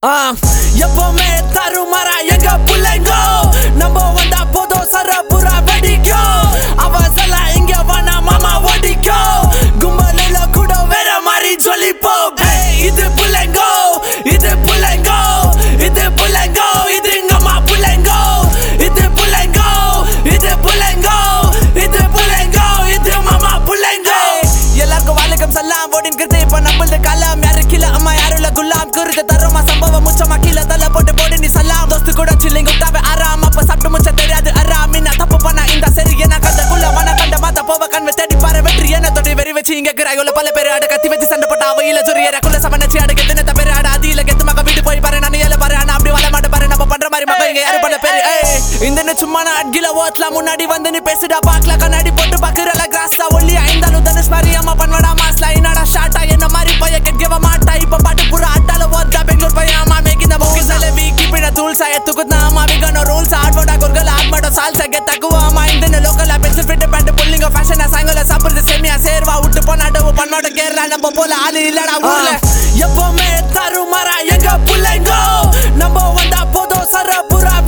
ஆ, எப்பவுமே தருமரா எங்க புள்ளைங்கோ நம்ம வந்தா போதும் சரபுரா வெடிக்கோ அவசல இங்க வனா மாமா ஓடிக்கோ கும்பலில கூட வேற மாதிரி ஜொலிப்போ இது புள்ளைங்கோ இது புள்ளைங்கோ இது புள்ளைங்கோ இது எங்கம்மா புள்ளைங்கோ இது புள்ளைங்கோ இது புள்ளைங்கோ இது புள்ளைங்கோ இது மாமா புள்ளைங்கோ எல்லாருக்கும் வாலிகம் சலாம் ஓடின் கிருத்து இப்ப நம்மளது கலாம் யாரு கீழ அம்மா யாருல குலாம் குருது தரமா சம்பவம் முச்சமா கீழ தலை போட்டு போடு நீ சலாம் தோஸ்து கூட சில்லிங்க விட்டாவே ஆறாம் அப்ப சாப்பிட்டு முச்ச தெரியாது அறாம் மீனா தப்பு பண்ணா இந்த சரி என்ன கண்டக்குள்ள மன கண்ட மாத்த போவ கண்வை தேடி பாரு வெற்றி என்ன தொடி வெறி வச்சு இங்க கிராயோல பல பேர் அட கத்தி வச்சு சண்டை போட்டா அவையில சொரியற குள்ள சமனச்சி அட கெத்து தப்பேர் அட அதில கெத்து மக வீடு போய் பாரு நான் ஏல பாரு ஆனா அப்படி வள மாட்ட பாரு நம்ம பண்ற மாதிரி மக இங்க யாரு பண்ண பேரு ஏய் இந்த என்ன சும்மா நான் அட்கில ஓட்டலாம் முன்னாடி வந்து நீ பேசுடா பாக்கல கண்ணாடி போட்டு பாக்குறல கிராஸா ஒல்லி ஐந்தாலும் தனுஷ் மாதிரி அம்மா பண்ணடா மாஸ்லா என்னடா ஷாட்டா என்ன மாதிரி பைய கெட்கவ மாட்டா இப்ப பாட்டு பூரா அட்டால ஓத்தா பெங்களூர் பைய அம்மா மேக்கின மூவிஸ் ಅಲೆ ವಿ ಕೀಪ್ ಇಡ ಟೂಲ್ಸ್ ಎತ್ತುಕುತ್ ನಾ ಮಾವಿ ಗನೋ ರೂಲ್ಸ್ ಆಡ್ಬೋಡ ಕೊರ್ಗಲ ಆಡ್ ಮಾಡೋ ಸಾಲ್ಸ ಗೆತ್ತಕುವ ಅಮ್ಮ ಇಂದಿನ ಲೋಕಲ್ ಪೆನ್ಸಿಲ್ ಫಿಟ್ ಪ್ಯಾಂಟ್ ಪುಲ್ಲಿಂಗ ಫ್ಯಾಷನ್ சாயங்கால சாப்பிடுறது செமியா சேர்வா விட்டு போனாடு பண்ணோட கேரளா நம்ம போல ஆளு இல்லடா ஊர்ல எப்பவுமே தருமரா எங்க புள்ளைங்கோ நம்ம வந்தா போதும் சரபுரா